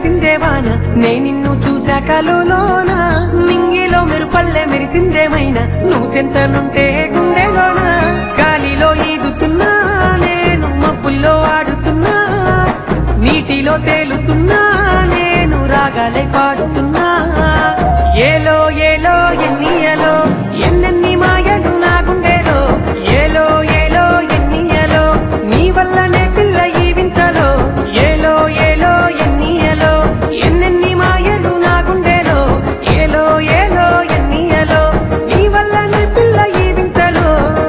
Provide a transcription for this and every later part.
కురిసిందే వాన నే నిన్ను చూశాక లోన మింగిలో మెరుపల్లె మెరిసిందేమైనా నువ్వు సెంతనుంటే గుండెలోన గాలిలో ఈదుతున్నా నేను మబ్బుల్లో ఆడుతున్నా నీటిలో తేలుతున్నా నేను రాగాలే పాడుతున్నా ఏలో ఏలో ఎన్నియలో ఎన్నెన్ని మాయలు నా గుండెలో ఏలో ఏలో ఎన్నియలో నీ వల్లనే పిల్ల ఈ వింతలో ఏలో ఏలో ఎన్నియలో ఎన్నెన్ని మాయలు నా గుండెలో ఏలో ఏలో ఎన్నియలో నీ వల్లనే పిల్ల ఈ వింతలో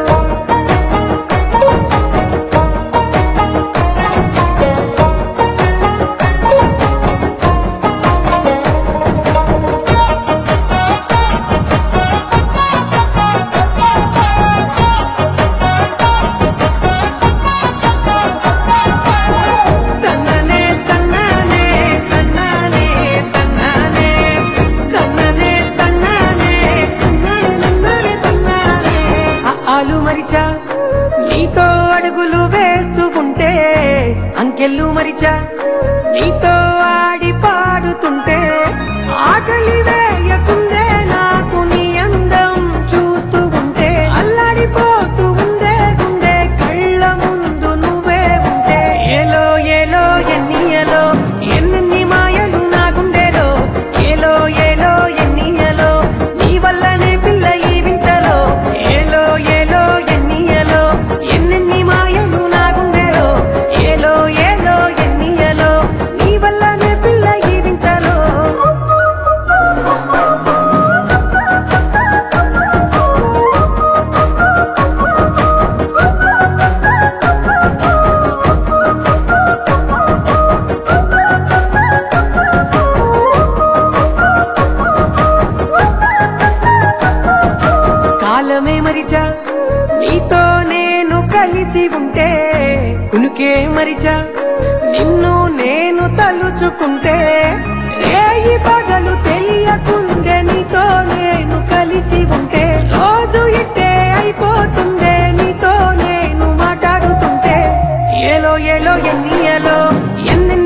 తన్ననే తన్ననే తన్ననే తన్ననే తన్ననే తన్ననే తన్ననే నన్ననే తన్ననే ఆలు మరిచా నీతో అడుగులు వేస్తూ ఉంటే అంకెళ్ళు మరిచా నీతో ఆడి పాడుతుంటే ఆకలి వేయకుందే నాకు నీ అందం చూస్తూ ఉంటే అల్లాడిపోతూ ఉందే గుండె కళ్ళ ముందు నువ్వే ఉంటే ఏలో ఏలో ఎన్నియలో ఎన్నెన్ని మాయలు నా గుండెలో ఏలో ఏలో ఎన్నియలో నీ వల్లనే పిల్ల ఈ వింటలో ఏలో ఏలో ఎన్నియలో ఎన్నెన్ని మాయలు నా గుండెలో ఏలో ఏలో ఎన్నియలో నీ వల్లనే పిల్ల ఈ వింటలో కాలమే మరిచా నీతో నేను కలిసి ఉంటే కునుకే మరిచా నిన్ను నేను తలుచుకుంటే రేయి పగలు తెలియకుందే నీతో నేను కలిసి ఉంటే రోజు ఇట్టే అయిపోతుందే నీతో నేను మాట్లాడుతుంటే ఏలో ఏలో ఎన్నియలో ఎన్నెన్ని